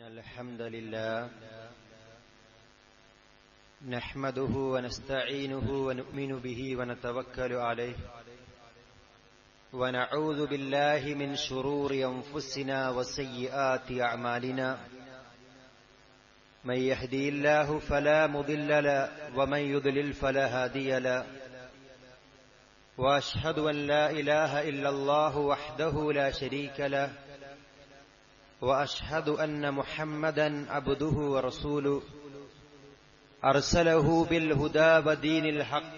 الحمد لله نحمده ونستعينه ونؤمن به ونتوكل عليه ونعوذ بالله من شرور أنفسنا وسيئات أعمالنا من يهدي الله فلا مضل له ومن يضلل فلا هادي له واشهد ان لا اله الا الله وحده لا شريك له واشهد ان محمدا عبده ورسوله ارسله بالهدى ودين الحق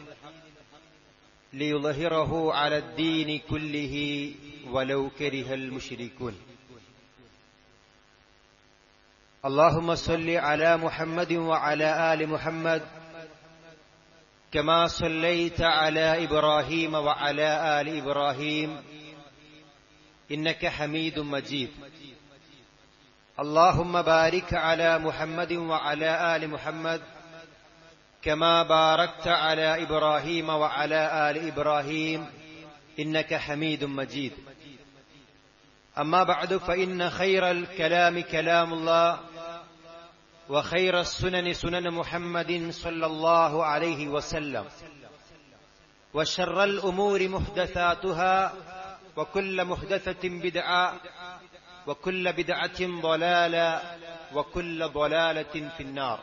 ليظهره على الدين كله ولو كره المشركون اللهم صل على محمد وعلى ال محمد كما صليت على ابراهيم وعلى ال ابراهيم انك حميد مجيد اللهم بارك على محمد وعلى ال محمد كما باركت على ابراهيم وعلى ال ابراهيم انك حميد مجيد اما بعد فان خير الكلام كلام الله وخير السنن سنن محمد صلى الله عليه وسلم وشر الامور محدثاتها وكل محدثه بدعه وكل بدعه ضلاله وكل ضلاله في النار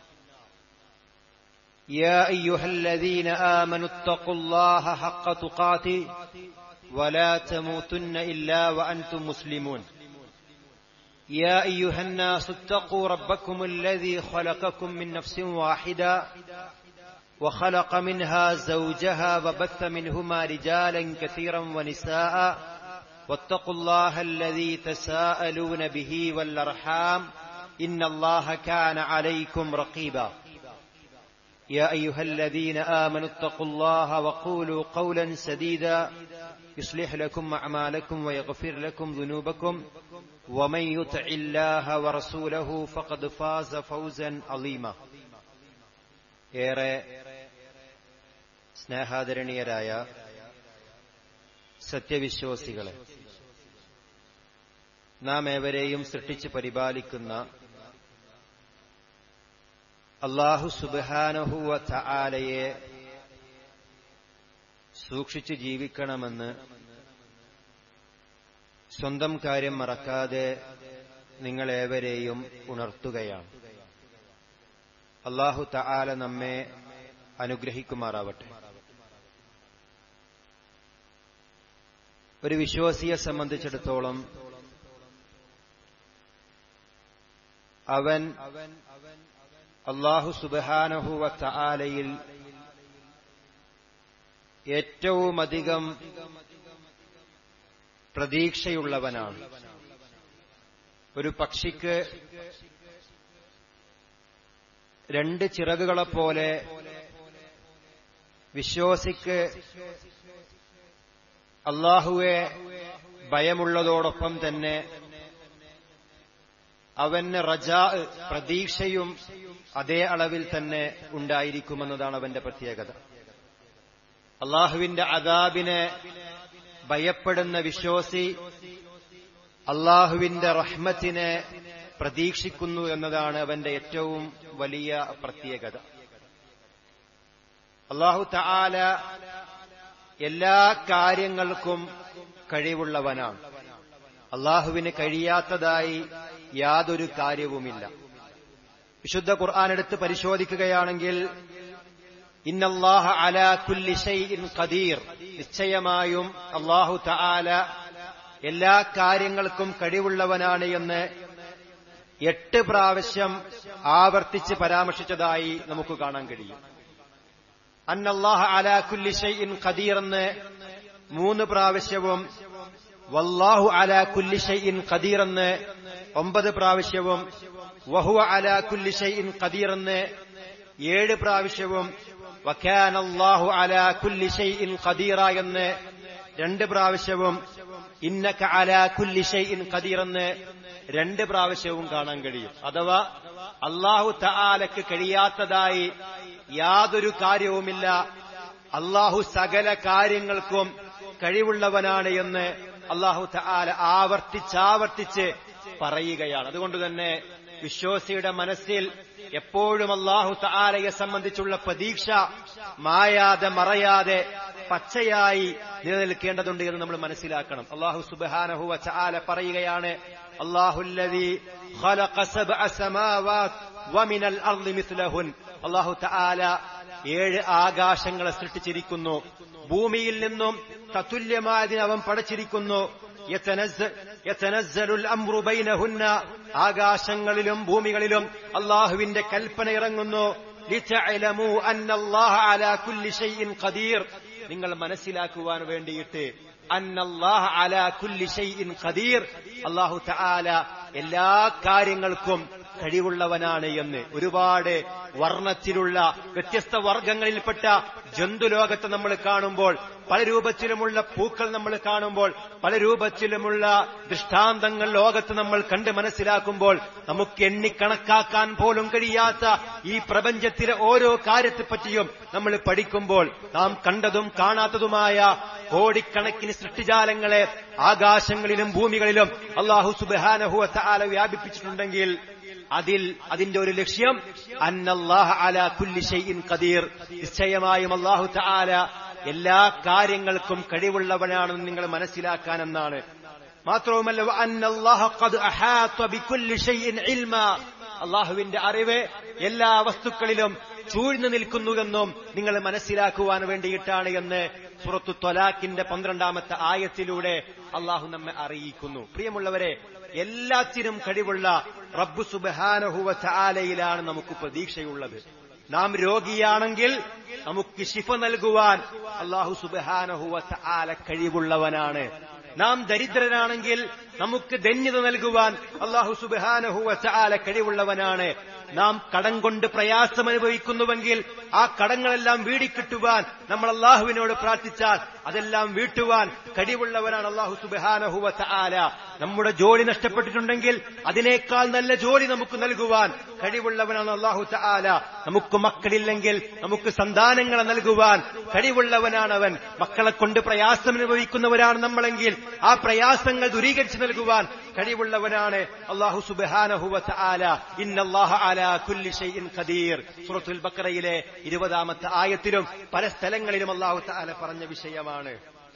يا ايها الذين امنوا اتقوا الله حق تقاته ولا تموتن الا وانتم مسلمون يا ايها الناس اتقوا ربكم الذي خلقكم من نفس واحده وخلق منها زوجها وبث منهما رجالا كثيرا ونساء واتقوا الله الذي تساءلون به والارحام ان الله كان عليكم رقيبا يا ايها الذين امنوا اتقوا الله وقولوا قولا سديدا يصلح لكم اعمالكم ويغفر لكم ذنوبكم ومن يطع الله ورسوله فقد فاز فوزا عظيما ഏറെ സ്നേഹാദരണീയരായ സത്യവിശ്വാസികളെ നാം ഏവരെയും സൃഷ്ടിച്ച് പരിപാലിക്കുന്ന അള്ളാഹു സുബാനഹുവ ആലയെ സൂക്ഷിച്ച് ജീവിക്കണമെന്ന് സ്വന്തം കാര്യം മറക്കാതെ നിങ്ങളേവരെയും ഉണർത്തുകയാണ് അള്ളാഹു തആല നമ്മെ അനുഗ്രഹിക്കുമാറാവട്ടെ ഒരു വിശ്വാസിയെ സംബന്ധിച്ചിടത്തോളം അവൻ അള്ളാഹു സുബാനഹുവ തആലയിൽ ഏറ്റവുമധികം പ്രതീക്ഷയുള്ളവനാണ് ഒരു പക്ഷിക്ക് രണ്ട് ചിറകുകളെപ്പോലെ വിശ്വാസിക്ക് അള്ളാഹുവെ ഭയമുള്ളതോടൊപ്പം തന്നെ അവന് റജാ പ്രതീക്ഷയും അതേ അളവിൽ തന്നെ ഉണ്ടായിരിക്കുമെന്നതാണ് അവന്റെ പ്രത്യേകത അള്ളാഹുവിന്റെ അദാബിനെ ഭയപ്പെടുന്ന വിശ്വാസി അള്ളാഹുവിന്റെ റഹ്മത്തിനെ പ്രതീക്ഷിക്കുന്നു എന്നതാണ് അവന്റെ ഏറ്റവും വലിയ പ്രത്യേകത അള്ളാഹു തആല എല്ലാ കാര്യങ്ങൾക്കും കഴിവുള്ളവനാണ് അള്ളാഹുവിന് കഴിയാത്തതായി യാതൊരു കാര്യവുമില്ല വിശുദ്ധ ഖുർആൻ എടുത്ത് പരിശോധിക്കുകയാണെങ്കിൽ ഇന്നല്ലാഹ അലാ കുല്ലി ഷൈഇൻ ഖദീർ നിശ്ചയമായും അള്ളാഹു തആല എല്ലാ കാര്യങ്ങൾക്കും കഴിവുള്ളവനാണ് എന്ന് എട്ട് പ്രാവശ്യം ആവർത്തിച്ച് പരാമർശിച്ചതായി നമുക്ക് കാണാൻ കഴിയും അന്നല്ലാഹ അലാ കുല്ലി ഷൈഇൻ ഖദീർ എന്ന് മൂന്ന് പ്രാവശ്യവും വല്ലാഹു അലാ കുല്ലി ഷൈഇൻ ഖദീർ എന്ന് ഒമ്പത് പ്രാവശ്യവും വഹുവ അലാ കുല്ലി ഷൈഇൻ ഖദീർ എന്ന് ഏഴ് പ്രാവശ്യവും വക്കാന അല്ലാഹു അലാ കുല്ലി ഷൈഇൻ ഖദീറ എന്ന് രണ്ട് പ്രാവശ്യവും ഇന്നക അലാ കുല്ലി ഷൈഇൻ ഖദീർ എന്ന് രണ്ട് പ്രാവശ്യവും കാണാൻ കഴിയും അഥവാ അള്ളാഹു തആലക്ക് കഴിയാത്തതായി യാതൊരു കാര്യവുമില്ല അള്ളാഹു സകല കാര്യങ്ങൾക്കും കഴിവുള്ളവനാണ് എന്ന് അള്ളാഹു തആല ആവർത്തിച്ചാവർത്തിച്ച് പറയുകയാണ് അതുകൊണ്ട് തന്നെ വിശ്വാസിയുടെ മനസ്സിൽ എപ്പോഴും അള്ളാഹു താലയെ സംബന്ധിച്ചുള്ള പ്രതീക്ഷ മായാതെ മറയാതെ പച്ചയായി നിലനിൽക്കേണ്ടതുണ്ട് എന്ന് നമ്മൾ മനസ്സിലാക്കണം അള്ളാഹു സുബാനഹു ചാല പറയുകയാണ് അള്ളാഹുല്ലതി അള്ളാഹു താല ഏഴ് ആകാശങ്ങളെ സൃഷ്ടിച്ചിരിക്കുന്നു ഭൂമിയിൽ നിന്നും തത്തുല്യമായതിന് അവൻ പടച്ചിരിക്കുന്നു ആകാശങ്ങളിലും ഭൂമികളിലും അള്ളാഹുവിന്റെ കൽപ്പന ഇറങ്ങുന്നു നിങ്ങൾ മനസ്സിലാക്കുവാൻ വേണ്ടിയിട്ട് അന്നല്ലാഹ അലാ കുല്ലി ഷൈഇൻ ഖദീർ അല്ലാഹു തആല എല്ലാ കാര്യങ്ങൾക്കും കഴിവുള്ളവനാണ് എന്ന് ഒരുപാട് വർണ്ണത്തിലുള്ള വ്യത്യസ്ത വർഗങ്ങളിൽപ്പെട്ട ജന്തുലോകത്തെ നമ്മൾ കാണുമ്പോൾ പല രൂപത്തിലുമുള്ള പൂക്കൾ നമ്മൾ കാണുമ്പോൾ പല രൂപത്തിലുമുള്ള ദൃഷ്ടാന്തങ്ങൾ ലോകത്ത് നമ്മൾ കണ്ട് മനസ്സിലാക്കുമ്പോൾ നമുക്ക് എണ്ണിക്കണക്കാക്കാൻ പോലും കഴിയാത്ത ഈ പ്രപഞ്ചത്തിലെ ഓരോ കാര്യത്തെപ്പറ്റിയും നമ്മൾ പഠിക്കുമ്പോൾ നാം കണ്ടതും കാണാത്തതുമായ കോടിക്കണക്കിന് സൃഷ്ടിജാലങ്ങളെ ആകാശങ്ങളിലും ഭൂമികളിലും അള്ളാഹു സുബാനഹുവ ആല വ്യാപിപ്പിച്ചിട്ടുണ്ടെങ്കിൽ അതിൽ അതിന്റെ ഒരു ലക്ഷ്യം അന്നല്ലാഹ അല കുല്ലി ഷൈഇൻ ഖദീർ നിശ്ചയമായും അള്ളാഹു തആല എല്ലാ കാര്യങ്ങൾക്കും കഴിവുള്ളവനാണെന്ന് നിങ്ങൾ മനസ്സിലാക്കാനെന്നാണ് മാത്രവുമല്ല അന്നല്ലാഹ ഖദ് അഹാത ബികുല്ലി ഷൈഇൻ ഇൽമ അള്ളാഹുവിന്റെ അറിവ് എല്ലാ വസ്തുക്കളിലും ചൂഴ്ന്നു നിൽക്കുന്നുവെന്നും നിങ്ങൾ മനസ്സിലാക്കുവാൻ വേണ്ടിയിട്ടാണ് എന്ന് സുറത്തു തൊലാഖിന്റെ പന്ത്രണ്ടാമത്തെ ആയത്തിലൂടെ അള്ളാഹു നമ്മെ അറിയിക്കുന്നു പ്രിയമുള്ളവരെ എല്ലാത്തിനും കഴിവുള്ള റബ്ബു സുബാനഹുവ ചാലയിലാണ് നമുക്ക് പ്രതീക്ഷയുള്ളത് നാം രോഗിയാണെങ്കിൽ നമുക്ക് ശിഫ നൽകുവാൻ അള്ളാഹു സുബാനഹുവ ചാല കഴിവുള്ളവനാണ് നാം ദരിദ്രനാണെങ്കിൽ നമുക്ക് ധന്യത നൽകുവാൻ അള്ളാഹു സുബാനഹുവ ചാല കഴിവുള്ളവനാണ് നാം കടം കൊണ്ട് പ്രയാസം അനുഭവിക്കുന്നുവെങ്കിൽ ആ കടങ്ങളെല്ലാം വീടിക്കിട്ടുവാൻ നമ്മൾ അള്ളാഹുവിനോട് പ്രാർത്ഥിച്ചാൽ അതെല്ലാം വീട്ടുവാൻ കഴിവുള്ളവനാണ് അള്ളാഹു സുബാനഹുവ ആല നമ്മുടെ ജോലി നഷ്ടപ്പെട്ടിട്ടുണ്ടെങ്കിൽ അതിനേക്കാൾ നല്ല ജോലി നമുക്ക് നൽകുവാൻ കഴിവുള്ളവനാണ് അള്ളാഹു ആല നമുക്ക് മക്കളില്ലെങ്കിൽ നമുക്ക് സന്താനങ്ങളെ നൽകുവാൻ കഴിവുള്ളവനാണ് അവൻ മക്കളെ കൊണ്ട് പ്രയാസം അനുഭവിക്കുന്നവരാണ് നമ്മളെങ്കിൽ ആ പ്രയാസങ്ങൾ ദൂരീകരിച്ചു നൽകുവാൻ കഴിവുള്ളവനാണ് അള്ളാഹു സുബാനഹുവ ആല ഇന്നല്ലാഹ ആല കുല്ലി ഷൈഇൻ ഖദീർ സൂറത്തുൽ ബക്കറയിലെ ഇരുപതാമത്തെ ആയത്തിലും പല സ്ഥലങ്ങളിലും അള്ളാഹു താല പറഞ്ഞ വിഷയമാണ്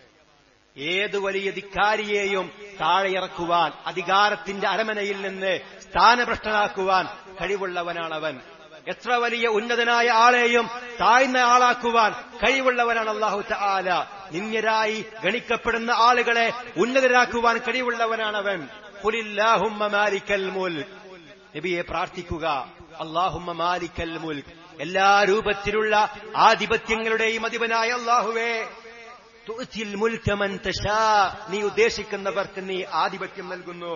ഏത് വലിയ ധിക്കാരിയെയും താഴെയിറക്കുവാൻ അധികാരത്തിന്റെ അരമനയിൽ നിന്ന് സ്ഥാനഭ്രഷ്ടനാക്കുവാൻ കഴിവുള്ളവനാണവൻ എത്ര വലിയ ഉന്നതനായ ആളെയും താഴ്ന്ന ആളാക്കുവാൻ കഴിവുള്ളവനാണ് അള്ളാഹു ആല നിന്യരായി ഗണിക്കപ്പെടുന്ന ആളുകളെ ഉന്നതരാക്കുവാൻ കഴിവുള്ളവനാണവൻ പുലില്ലാഹുമ്മ മാലിക്കൽ മുൽക്ക് നബിയെ പ്രാർത്ഥിക്കുക അള്ളാഹുമ്മ മാലിക്കൽ മുൽക്ക് എല്ലാ രൂപത്തിലുള്ള ആധിപത്യങ്ങളുടെയും അധിപനായ അള്ളാഹുവേ തുഅ്തിൽ മുൽക മൻ തശാ നീ ഉദ്ദേശിക്കുന്നവർക്ക് നീ ആധിപത്യം നൽകുന്നു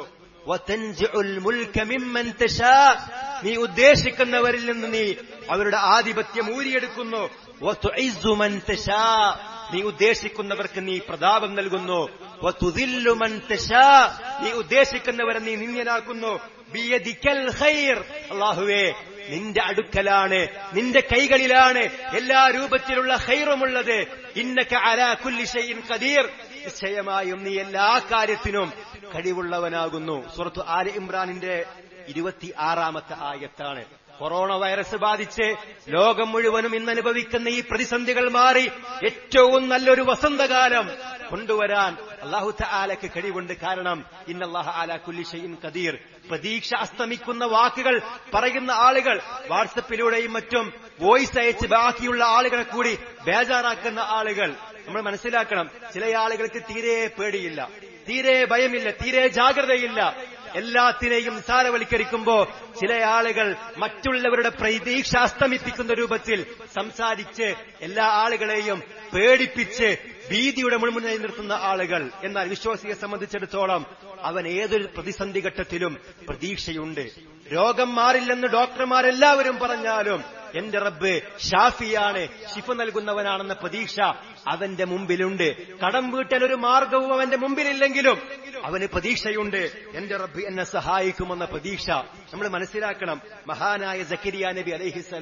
വതൻസിഉൽ മുൽക മിമ്മൻ തശാ നീ ഉദ്ദേശിക്കുന്നവരിൽ നിന്ന് നീ അവരുടെ ആധിപത്യം ഊരിയെടുക്കുന്നു വതുഇസ്സു മൻ തശാ നീ ഉദ്ദേശിക്കുന്നവർക്ക് നീ പ്രതാപം നൽകുന്നു വതുദില്ലു മൻ തശാ നീ ഉദ്ദേശിക്കുന്നവരെ നീ നിന്യനാക്കുന്നു ബിയദിക്കൽ ഖൈർ അല്ലാഹുവേ നിന്റെ അടുക്കലാണ് നിന്റെ കൈകളിലാണ് എല്ലാ രൂപത്തിലുള്ള ഖൈറുമുള്ളത് ഇന്നക അലാ കുല്ലി ഷൈഇൻ ഖദീർ നിശ്ചയമായും നീ എല്ലാ കാര്യത്തിനും കഴിവുള്ളവനാകുന്നു സുറത്തു ആല ഇമ്രാനിന്റെ ഇരുപത്തിയാറാമത്തെ ആയത്താണ് കൊറോണ വൈറസ് ബാധിച്ച് ലോകം മുഴുവനും ഇന്ന് അനുഭവിക്കുന്ന ഈ പ്രതിസന്ധികൾ മാറി ഏറ്റവും നല്ലൊരു വസന്തകാലം കൊണ്ടുവരാൻ അള്ളാഹു ആലക്ക് കഴിവുണ്ട് കാരണം ഇന്നല്ലാഹ ആല കുല്ലിഷയിൻ കദീർ പ്രതീക്ഷ അസ്തമിക്കുന്ന വാക്കുകൾ പറയുന്ന ആളുകൾ വാട്സപ്പിലൂടെയും മറ്റും വോയിസ് അയച്ച് ബാക്കിയുള്ള ആളുകളെ കൂടി ബേജാറാക്കുന്ന ആളുകൾ നമ്മൾ മനസ്സിലാക്കണം ചില ആളുകൾക്ക് തീരെ പേടിയില്ല തീരെ ഭയമില്ല തീരെ ജാഗ്രതയില്ല എല്ലാത്തിനെയും നിസാരവൽക്കരിക്കുമ്പോ ചില ആളുകൾ മറ്റുള്ളവരുടെ പ്രതീക്ഷ അസ്തമിപ്പിക്കുന്ന രൂപത്തിൽ സംസാരിച്ച് എല്ലാ ആളുകളെയും പേടിപ്പിച്ച് ഭീതിയുടെ മുൾമുനയിൽ നിർത്തുന്ന ആളുകൾ എന്നാൽ വിശ്വാസിയെ സംബന്ധിച്ചിടത്തോളം അവൻ ഏതൊരു പ്രതിസന്ധി ഘട്ടത്തിലും പ്രതീക്ഷയുണ്ട് രോഗം മാറില്ലെന്ന് ഡോക്ടർമാരെല്ലാവരും പറഞ്ഞാലും എന്റെ റബ്ബ് ഷാഫിയാണ് ശിഫ നൽകുന്നവനാണെന്ന പ്രതീക്ഷ അവന്റെ മുമ്പിലുണ്ട് കടം വീട്ടാൻ ഒരു മാർഗവും അവന്റെ മുമ്പിലില്ലെങ്കിലും അവന് പ്രതീക്ഷയുണ്ട് എന്റെ റബ്ബ് എന്നെ സഹായിക്കുമെന്ന പ്രതീക്ഷ നമ്മൾ മനസ്സിലാക്കണം മഹാനായ സക്കരിയ നബി അലഹിസലാം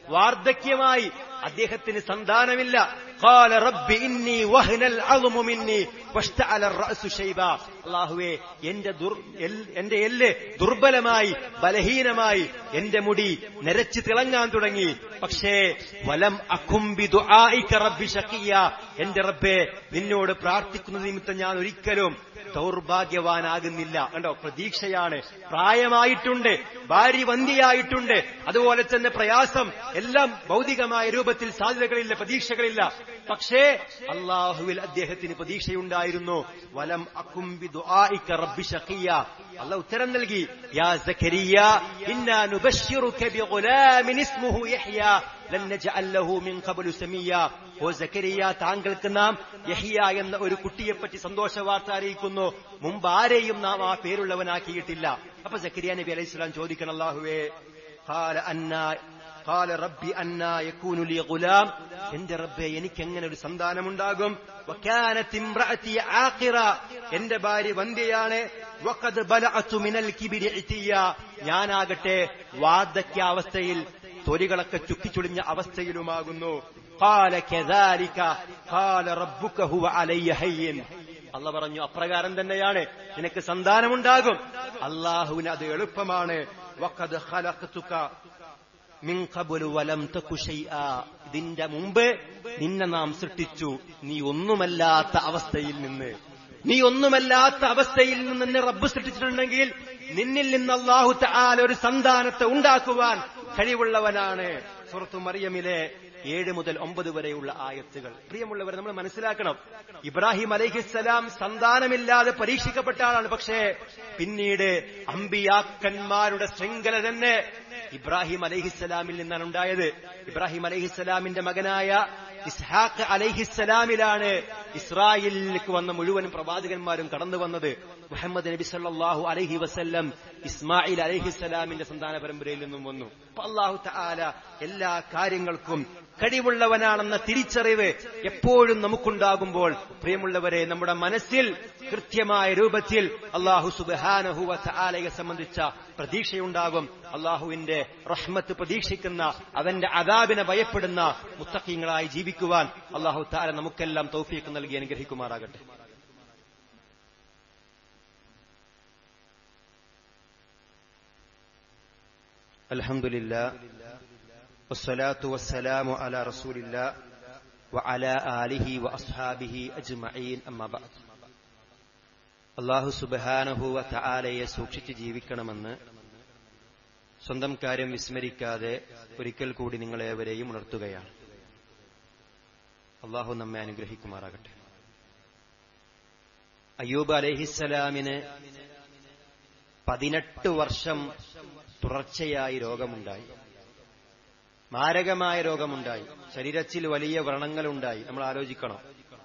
വാർദ്ധക്യമായി അദ്ദേഹത്തിന് സന്താനമില്ല قال رب إني وهن العظم مني واشتعل الرأس شيبا അള്ളാഹുവേ എന്റെ ദുർ എൽ- എന്റെ എല്ല് ദുർബലമായി ബലഹീനമായി എന്റെ മുടി നരച്ച് തിളങ്ങാൻ തുടങ്ങി പക്ഷേ വലം അക്കുംബി ദുആഇക റബ്ബി ഷഖിയ എന്റെ റബ്ബേ നിന്നോട് പ്രാർത്ഥിക്കുന്ന നിമിത്തം ഞാൻ ഒരിക്കലും ദൗർഭാഗ്യവാനാകുന്നില്ല കണ്ടോ പ്രതീക്ഷയാണ് പ്രായമായിട്ടുണ്ട് ഭാര്യ വന്ധ്യയായിട്ടുണ്ട് അതുപോലെ തന്നെ പ്രയാസം എല്ലാം ഭൗതികമായ രൂപത്തിൽ സാധ്യതകളില്ല പ്രതീക്ഷകളില്ല പക്ഷേ അള്ളാഹുവിൽ അദ്ദേഹത്തിന് പ്രതീക്ഷയുണ്ടായിരുന്നു വലം അക്കുംബി ദുആഇക റബ്ബി ഷഖിയ അല്ല ഉത്തരം നൽകി യാ സക്കരിയ ഇന്നാ നുബശ്ശിറുക ബിഗുലാമിൻ ഇസ്മുഹു യഹ്യ ലൻ നജഅൽ ലഹു മിൻ ഖബ്ലു സമീയ ഓ സക്കരിയ താങ്കൾക്ക് നാം യഹിയ എന്ന ഒരു കുട്ടിയെപ്പറ്റി സന്തോഷ വാർത്ത അറിയിക്കുന്നു മുമ്പ് ആരെയും നാം ആ പേരുള്ളവനാക്കിയിട്ടില്ല അപ്പൊ സക്കരിയ നബി അലൈഹി സ്വലാം ചോദിക്കണം അല്ലാഹുവേ ഖാല അന്നാ ഖാല റബ്ബി അന്നാ യകൂനു ലി ഗുലാം എന്റെ റബ്ബേ എനിക്ക് എങ്ങനെ ഒരു സന്താനമുണ്ടാകും വകാനത്ത് ഇംറഅതി ആഖിറ എന്റെ ഭാര്യ വന്ധ്യയാണ് വഖദ് ബലഅതു മിനൽ കിബ്രി ഇതിയ ഞാനാകട്ടെ വാർദ്ധക്യാവസ്ഥയിൽ തൊലികളൊക്കെ ചുക്കിച്ചുളിഞ്ഞ അവസ്ഥയിലുമാകുന്നു ഖാല കദാലിക ഖാല റബ്ബുക ഹുവ അലയ്യ ഹയ്യിൻ അല്ല പറഞ്ഞു അപ്രകാരം തന്നെയാണ് നിനക്ക് സന്താനമുണ്ടാകും അള്ളാഹുവിന് അത് എളുപ്പമാണ് വഖദ് ഖലഖതുക മിൻ ഖബ്ലു വലം തകു ശൈആ ഇതിന്റെ മുമ്പ് നിന്നെ നാം സൃഷ്ടിച്ചു നീ ഒന്നുമല്ലാത്ത അവസ്ഥയിൽ നിന്ന് നീ ഒന്നുമല്ലാത്ത അവസ്ഥയിൽ നിന്ന് നിന്നെ റബ്ബ് സൃഷ്ടിച്ചിട്ടുണ്ടെങ്കിൽ നിന്നിൽ നിന്ന് അള്ളാഹു തആല ഒരു സന്താനത്തെ ഉണ്ടാക്കുവാൻ കഴിവുള്ളവനാണ് സുഹൃത്തു മറിയമിലെ ഏഴ് മുതൽ ഒമ്പത് വരെയുള്ള ആയത്തുകൾ പ്രിയമുള്ളവരെ നമ്മൾ മനസ്സിലാക്കണം ഇബ്രാഹിം അലൈഹിസ്സലാം സന്താനമില്ലാതെ പരീക്ഷിക്കപ്പെട്ട ആളാണ് പക്ഷേ പിന്നീട് അമ്പിയാക്കന്മാരുടെ ശൃംഖല തന്നെ ഇബ്രാഹിം അലൈഹിസ്സലാമിൽ നിന്നാണ് ഉണ്ടായത് ഇബ്രാഹിം അലൈഹിസ്സലാമിന്റെ മകനായ ഇസ്ഹാഖ് അലൈഹിസ്സലാമിലാണ് ഇസ്രായേലിലേക്ക് വന്ന മുഴുവൻ പ്രവാചകന്മാരും കടന്നു വന്നത് മുഹമ്മദ് നബി സല്ലല്ലാഹു അലൈഹി വസല്ലം ഇസ്മായിൽ അലൈഹിസ്സലാമിന്റെ സന്താന പരമ്പരയിൽ നിന്നും വന്നു അപ്പൊ അള്ളാഹു തആല എല്ലാ കാര്യങ്ങൾക്കും കഴിവുള്ളവനാണെന്ന തിരിച്ചറിവ് എപ്പോഴും നമുക്കുണ്ടാകുമ്പോൾ പ്രിയമുള്ളവരെ നമ്മുടെ മനസ്സിൽ കൃത്യമായ രൂപത്തിൽ അള്ളാഹു സുബാനഹുവ തആലയെ സംബന്ധിച്ച പ്രതീക്ഷയുണ്ടാകും അള്ളാഹുവിന്റെ റഹ്മത്ത് പ്രതീക്ഷിക്കുന്ന അവന്റെ അദാബിനെ ഭയപ്പെടുന്ന മുത്തഖീങ്ങളായി ജീവിക്കുവാൻ അള്ളാഹു താല നമുക്കെല്ലാം തൗഫീഖ് നൽകി അനുഗ്രഹിക്കുമാറാകട്ടെ الحمد لله والصلاة والسلام على رسول الله وعلى آله وأصحابه أجمعين أما بعد അള്ളാഹു സുബഹാനഹുവ തആലയെ സൂക്ഷിച്ച് ജീവിക്കണമെന്ന് സ്വന്തം കാര്യം വിസ്മരിക്കാതെ ഒരിക്കൽ കൂടി നിങ്ങളേവരെയും ഉണർത്തുകയാണ് അള്ളാഹു നമ്മെ അനുഗ്രഹിക്കുമാറാകട്ടെ അയ്യൂബ് അലഹിസ്സലാമിന് പതിനെട്ട് വർഷം തുടർച്ചയായി രോഗമുണ്ടായി മാരകമായ രോഗമുണ്ടായി ശരീരത്തിൽ വലിയ വ്രണങ്ങളുണ്ടായി നമ്മൾ ആലോചിക്കണം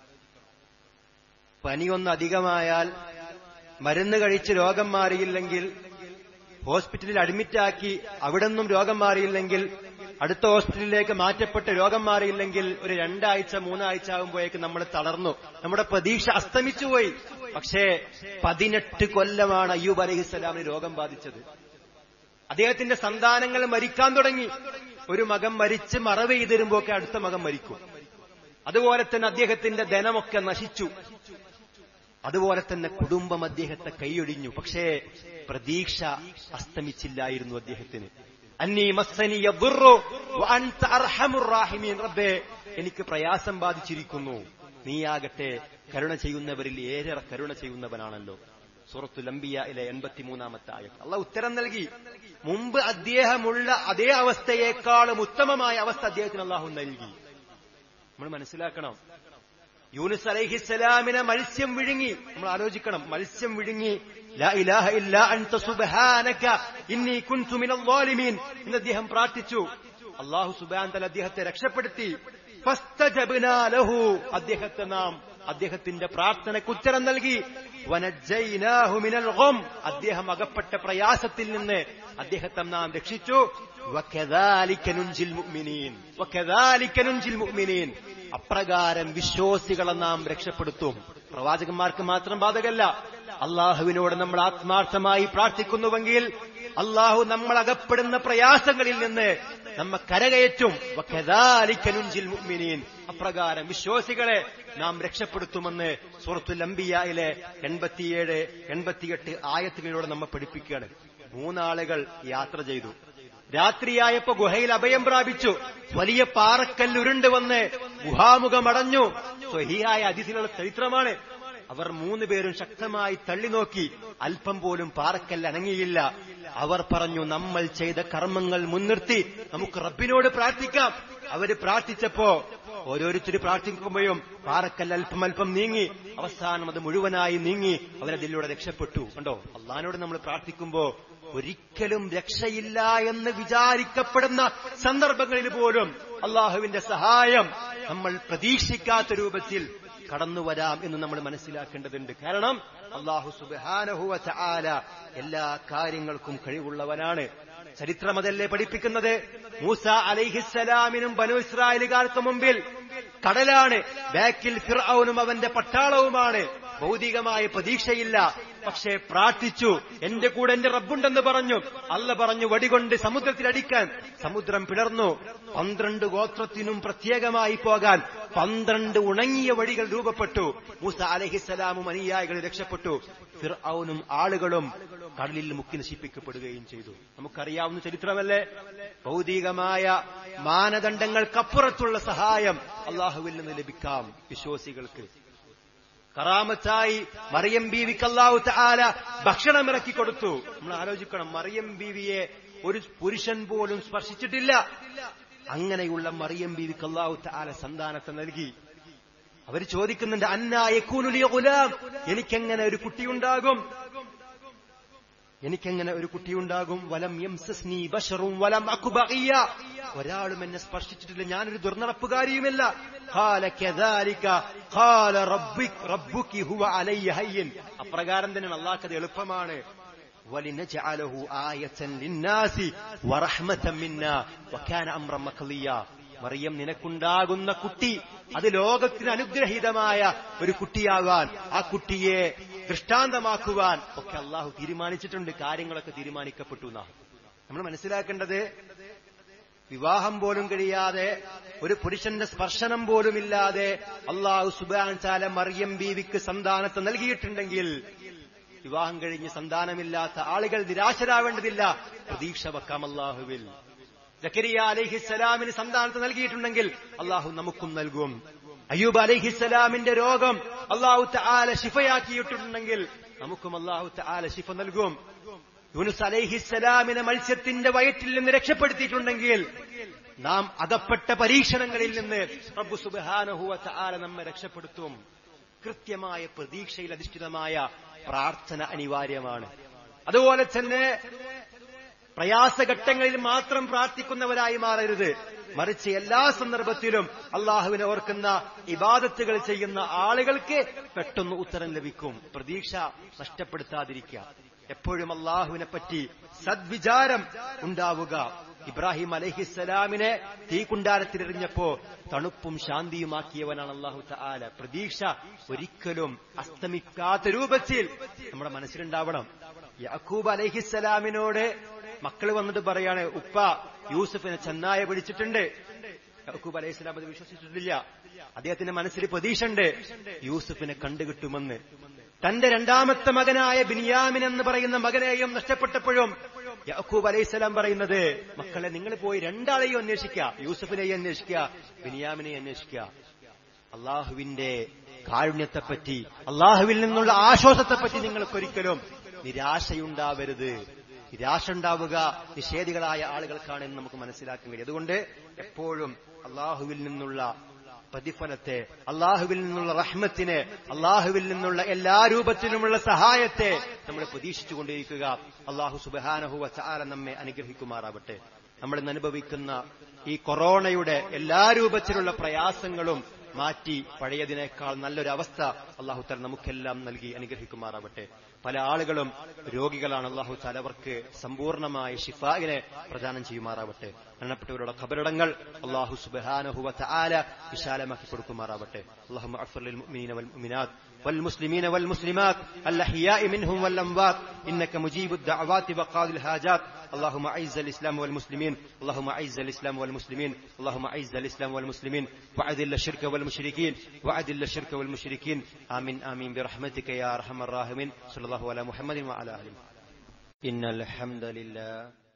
പനിയൊന്ന് അധികമായാൽ മരുന്ന് കഴിച്ച് രോഗം മാറിയില്ലെങ്കിൽ ഹോസ്പിറ്റലിൽ അഡ്മിറ്റാക്കി അവിടെ നിന്നും രോഗം മാറിയില്ലെങ്കിൽ അടുത്ത ഹോസ്പിറ്റലിലേക്ക് മാറ്റപ്പെട്ട് രോഗം മാറിയില്ലെങ്കിൽ ഒരു രണ്ടാഴ്ച മൂന്നാഴ്ച ആകുമ്പോഴേക്ക് നമ്മൾ തളർന്നു നമ്മുടെ പ്രതീക്ഷ അസ്തമിച്ചുപോയി പക്ഷേ പതിനെട്ട് കൊല്ലമാണ് അയ്യൂബ് അലഹിസ്സലാമിന് രോഗം ബാധിച്ചത് അദ്ദേഹത്തിന്റെ സന്താനങ്ങൾ മരിക്കാൻ തുടങ്ങി ഒരു മകൻ മരിച്ച് മറവ് ചെയ്തിരുമ്പോഴൊക്കെ അടുത്ത മകൻ മരിക്കും അതുപോലെ തന്നെ അദ്ദേഹത്തിന്റെ ധനമൊക്കെ നശിച്ചു അതുപോലെ തന്നെ കുടുംബം അദ്ദേഹത്തെ കൈയൊഴിഞ്ഞു പക്ഷേ പ്രതീക്ഷ അസ്തമിച്ചില്ലായിരുന്നു അദ്ദേഹത്തിന് അന്നീ മസ്സനിയ ദുർറു വഅൻത അർഹമുർ റാഹിമീൻ റബ്ബേ എനിക്ക് പ്രയാസം ബാധിച്ചിരിക്കുന്നു നീയാകട്ടെ കരുണ ചെയ്യുന്നവരിൽ ഏറെ കരുണ ചെയ്യുന്നവനാണല്ലോ സൂറത്തുൽ അംബിയയിലെ എൺപത്തിമൂന്നാമത്തെ ആയത് അള്ള ഉത്തരം നൽകി മുമ്പ് അദ്ദേഹമുള്ള അതേ അവസ്ഥയേക്കാളും ഉത്തമമായ അവസ്ഥ അദ്ദേഹത്തിന് അള്ളാഹു നൽകി നമ്മൾ മനസ്സിലാക്കണം യൂനുസ് അലൈഹിസ്സലാമിനെ മത്സ്യം വിഴുങ്ങി നമ്മൾ ആലോചിക്കണം മത്സ്യം വിഴുങ്ങി ലാ ഇലാഹ ഇല്ലാ അൻത സുബ്ഹാനക ഇന്നി കുൻതു മിനൽ ളാലിമീൻ എന്ന് അദ്ദേഹം പ്രാർത്ഥിച്ചു അല്ലാഹു സുബ്ഹാൻ തആല അദ്ദേഹത്തെ രക്ഷപ്പെടുത്തി ഫസ്തജബ്നാ ലഹു അദ്ദേഹത്തെ നാം അദ്ദേഹത്തിന്റെ പ്രാർത്ഥനയ്ക്ക് ഉത്തരം നൽകി വനജ്ജൈനാഹു മിനൽ ഗം അദ്ദേഹം അകപ്പെട്ട പ്രയാസത്തിൽ നിന്ന് അദ്ദേഹത്തെ നാം രക്ഷിച്ചു വകദാലിക നുൻജിൽ മുഅ്മിനീൻ വകദാലിക നുൻജിൽ മുഅ്മിനീൻ അപ്രകാരം വിശ്വാസികളെ നാം രക്ഷപ്പെടുത്തും പ്രവാചകന്മാർക്ക് മാത്രം ബാധകല്ല അള്ളാഹുവിനോട് നമ്മൾ ആത്മാർത്ഥമായി പ്രാർത്ഥിക്കുന്നുവെങ്കിൽ അള്ളാഹു നമ്മൾ അകപ്പെടുന്ന പ്രയാസങ്ങളിൽ നിന്ന് നമ്മ കരകയറ്റും വകദാലിക നുൻജിൽ മുഅ്മിനീൻ അപ്രകാരം വിശ്വാസികളെ നാം രക്ഷപ്പെടുത്തുമെന്ന് സൂറത്തുൽ അംബിയയിലെ എൺപത്തിയേഴ് എൺപത്തിയെട്ട് ആയത്തുകളിലൂടെ നമ്മെ പഠിപ്പിക്കുകയാണ് മൂന്നാളുകൾ യാത്ര ചെയ്തു രാത്രിയായപ്പോ ഗുഹയിൽ അഭയം പ്രാപിച്ചു വലിയ പാറക്കല്ലുരുണ്ട് വന്ന് ഗുഹാമുഖമടഞ്ഞു സ്വഹിയായ അതിഥികളുടെ ചരിത്രമാണ് അവർ മൂന്ന് പേരും ശക്തമായി തള്ളി നോക്കി അല്പം പോലും പാറക്കല്ല് അനങ്ങിയില്ല അവർ പറഞ്ഞു നമ്മൾ ചെയ്ത കർമ്മങ്ങൾ മുൻനിർത്തി നമുക്ക് റബ്ബിനോട് പ്രാർത്ഥിക്കാം അവര് പ്രാർത്ഥിച്ചപ്പോ ഓരോരുത്തര് പ്രാർത്ഥിക്കുമ്പോഴും പാറക്കല്ല് അല്പം അല്പം നീങ്ങി അവസാനം അത് മുഴുവനായി നീങ്ങി അവരതിലൂടെ രക്ഷപ്പെട്ടു കണ്ടോ അള്ളഹാനോട് നമ്മൾ പ്രാർത്ഥിക്കുമ്പോ ഒരിക്കലും രക്ഷയില്ല എന്ന് വിചാരിക്കപ്പെടുന്ന സന്ദർഭങ്ങളിൽ പോലും അള്ളാഹുവിന്റെ സഹായം നമ്മൾ പ്രതീക്ഷിക്കാത്ത രൂപത്തിൽ കടന്നു വരാം എന്ന് നമ്മൾ മനസ്സിലാക്കേണ്ടതുണ്ട് കാരണം അള്ളാഹു സുബാനഹുവ ചാല എല്ലാ കാര്യങ്ങൾക്കും കഴിവുള്ളവനാണ് ചരിത്രം അതല്ലേ പഠിപ്പിക്കുന്നത് മൂസ അലൈഹിസ്സലാമിനും ബനു ഇസ്രായേലുകാർക്ക് മുമ്പിൽ കടലാണ് ബാക്കിൽ ഫിർഔനും അവന്റെ പട്ടാളവുമാണ് ഭൗതികമായ പ്രതീക്ഷയില്ല പക്ഷേ പ്രാർത്ഥിച്ചു എന്റെ കൂടെ എന്റെ റബ്ബുണ്ടെന്ന് പറഞ്ഞു അല്ല പറഞ്ഞു വടികൊണ്ട് സമുദ്രത്തിലടിക്കാൻ സമുദ്രം പിളർന്നു പന്ത്രണ്ട് ഗോത്രത്തിനും പ്രത്യേകമായി പോകാൻ പന്ത്രണ്ട് ഉണങ്ങിയ വഴികൾ രൂപപ്പെട്ടു മൂസ അലഹിസലാമും അനുയായികൾ രക്ഷപ്പെട്ടു ഫിർഔനും ആളുകളും കടലിൽ മുക്കി നശിപ്പിക്കപ്പെടുകയും ചെയ്തു നമുക്കറിയാവുന്ന ചരിത്രമല്ലേ ഭൗതികമായ മാനദണ്ഡങ്ങൾക്കപ്പുറത്തുള്ള സഹായം അള്ളാഹുവിൽ നിന്ന് ലഭിക്കാം വിശ്വാസികൾക്ക് കറാമത്തായി മറിയം ബീവിക്ക് അള്ളാഹു താല ഭക്ഷണം ഇറക്കി കൊടുത്തു നമ്മൾ ആലോചിക്കണം മറിയം ബീവിയെ ഒരു പുരുഷൻ പോലും സ്പർശിച്ചിട്ടില്ല അങ്ങനെയുള്ള മറിയം ബീവിക്ക് അള്ളാഹു താല സന്താനത്തെ നൽകി അവർ ചോദിക്കുന്നുണ്ട് അന്നായ കൂനുലിയ ഗുലാം എനിക്കെങ്ങനെ ഒരു കുട്ടിയുണ്ടാകും എനിക്കെങ്ങനെ ഒരു കുട്ടിയുണ്ടാകും വലം യംസസ്നി ബഷറും വലം അക്കുബിയ ഒരാളും എന്നെ സ്പർശിച്ചിട്ടില്ല ഞാനൊരു ദുർനടപ്പുകാരിയുമല്ല ഖാല കദാലിക ഖാല റബ്ബിക് റബ്ബുകി ഹുവ അലയ്യ ഹയ്യൻ അപ്രകാരം തന്നെ അള്ളാഹ്ക്കത് എളുപ്പമാണ് വലിനജഅലഹു ആയതൻ ലിന്നാസി വറഹ്മതൻ മിന്നാ വകാന അംറൻ മഖളിയ മറിയം നിനക്കുണ്ടാകുന്ന കുട്ടി അത് ലോകത്തിന് അനുഗ്രഹീതമായ ഒരു കുട്ടിയാകാൻ ആ കുട്ടിയെ ദൃഷ്ടാന്തമാക്കുവാൻ ഒക്കെ അള്ളാഹു തീരുമാനിച്ചിട്ടുണ്ട് കാര്യങ്ങളൊക്കെ തീരുമാനിക്കപ്പെട്ടു എന്നാണ് നമ്മൾ മനസ്സിലാക്കേണ്ടത് വിവാഹം പോലും കഴിയാതെ ഒരു പുരുഷന്റെ സ്പർശനം പോലും ഇല്ലാതെ അള്ളാഹു സുബാൻ ചാല മറിയം ബീവിക്ക് സന്താനത്തെ നൽകിയിട്ടുണ്ടെങ്കിൽ വിവാഹം കഴിഞ്ഞ് സന്താനമില്ലാത്ത ആളുകൾ നിരാശരാവേണ്ടതില്ല പ്രതീക്ഷ വെക്കാം അള്ളാഹുവിൽ ജക്കരിയ അലഹിസ്സലാമിന് സന്താനത്തെ നൽകിയിട്ടുണ്ടെങ്കിൽ അള്ളാഹു നമുക്കും നൽകും അയ്യൂബ് അലഹിസ്സലാമിന്റെ രോഗം അള്ളാഹു ആല ശിഫയാക്കിയിട്ടുണ്ടെങ്കിൽ നമുക്കും അള്ളാഹു ആല ശിഫ നൽകും യൂനുസ് അലൈഹിസ്സലാമിനെ മത്സ്യത്തിന്റെ വയറ്റിൽ നിന്ന് രക്ഷപ്പെടുത്തിയിട്ടുണ്ടെങ്കിൽ നാം അകപ്പെട്ട പരീക്ഷണങ്ങളിൽ നിന്ന് റബ്ബു സുബാനഹുവ ആല നമ്മെ രക്ഷപ്പെടുത്തും കൃത്യമായ പ്രതീക്ഷയിൽ അധിഷ്ഠിതമായ പ്രാർത്ഥന അനിവാര്യമാണ് അതുപോലെ തന്നെ പ്രയാസഘട്ടങ്ങളിൽ മാത്രം പ്രാർത്ഥിക്കുന്നവരായി മാറരുത് മറിച്ച് എല്ലാ സന്ദർഭത്തിലും അള്ളാഹുവിനെ ഓർക്കുന്ന ഇബാദത്തുകൾ ചെയ്യുന്ന ആളുകൾക്ക് പെട്ടെന്ന് ഉത്തരം ലഭിക്കും പ്രതീക്ഷ നഷ്ടപ്പെടുത്താതിരിക്കുക എപ്പോഴും അള്ളാഹുവിനെ പറ്റി സദ്വിചാരം ഉണ്ടാവുക ഇബ്രാഹിം അലഹിസ്സലാമിനെ തീക്കുണ്ടാരത്തിലെറിഞ്ഞപ്പോ തണുപ്പും ശാന്തിയുമാക്കിയവനാണ് അള്ളാഹു താല പ്രതീക്ഷ ഒരിക്കലും അസ്തമിക്കാത്ത രൂപത്തിൽ നമ്മുടെ മനസ്സിലുണ്ടാവണം യാക്കൂബ് അലഹിസ്സലാമിനോട് മക്കൾ വന്നിട്ട് പറയാണ് ഉപ്പ യൂസുഫിനെ ചെന്നായ പിടിച്ചിട്ടുണ്ട് യാക്കൂബ് അലൈഹി സ്വലാം അത് വിശ്വസിച്ചിട്ടില്ല അദ്ദേഹത്തിന്റെ മനസ്സിൽ പ്രതീക്ഷയുണ്ട് യൂസുഫിനെ കണ്ടുകിട്ടുമെന്ന് തന്റെ രണ്ടാമത്തെ മകനായ ബിനിയാമിൻ എന്ന് പറയുന്ന മകനെയും നഷ്ടപ്പെട്ടപ്പോഴും യാക്കൂബ് അലൈഹിസ്സലാം പറയുന്നത് മക്കളെ നിങ്ങൾ പോയി രണ്ടാളെയും അന്വേഷിക്കുക യൂസുഫിനെയും അന്വേഷിക്കുക ബിനിയാമിനെയും അന്വേഷിക്കുക അള്ളാഹുവിന്റെ കാരുണ്യത്തെപ്പറ്റി അള്ളാഹുവിൽ നിന്നുള്ള ആശ്വാസത്തെപ്പറ്റി നിങ്ങൾക്കൊരിക്കലും നിരാശയുണ്ടാവരുത് നിരാശ ഉണ്ടാവുക നിഷേധികളായ ആളുകൾക്കാണെന്ന് നമുക്ക് മനസ്സിലാക്കാൻ കഴിയും അതുകൊണ്ട് എപ്പോഴും അള്ളാഹുവിൽ നിന്നുള്ള പ്രതിഫലത്തെ അള്ളാഹുവിൽ നിന്നുള്ള റഹ്മത്തിനെ അള്ളാഹുവിൽ നിന്നുള്ള എല്ലാ രൂപത്തിലുമുള്ള സഹായത്തെ നമ്മൾ പ്രതീക്ഷിച്ചുകൊണ്ടിരിക്കുക അള്ളാഹു സുബാനഹുവ ചാല നമ്മെ അനുഗ്രഹിക്കുമാറാവട്ടെ നമ്മൾ ഇന്ന് അനുഭവിക്കുന്ന ഈ കൊറോണയുടെ എല്ലാ രൂപത്തിലുള്ള പ്രയാസങ്ങളും മാറ്റി പഴയതിനേക്കാൾ നല്ലൊരു അവസ്ഥ അള്ളാഹു താല നമുക്കെല്ലാം നൽകി അനുഗ്രഹിക്കുമാറാവട്ടെ പല ആളുകളും രോഗികളാണ് അള്ളാഹു താല അവർക്ക് സമ്പൂർണമായ ഷിഫായിനെ പ്രദാനം ചെയ്യുമാറാവട്ടെ മരണപ്പെട്ടവരുടെ ഖബറിടങ്ങൾ അള്ളാഹു സുബാനഹുവ ആല വിശാലമാക്കി കൊടുക്കുമാറാവട്ടെ അള്ളാഹു والمسلمين والمسلمات الأحياء منهم والأموات إنك مجيب الدعوات وقاضي الحاجات اللهم أعز الإسلام والمسلمين اللهم أعز الإسلام والمسلمين اللهم أعز الإسلام والمسلمين وأذل الشرك والمشركين وأذل الشرك والمشركين آمين آمين برحمتك يا أرحم الراحمين صلى الله على محمد وعلى آله إن الحمد لله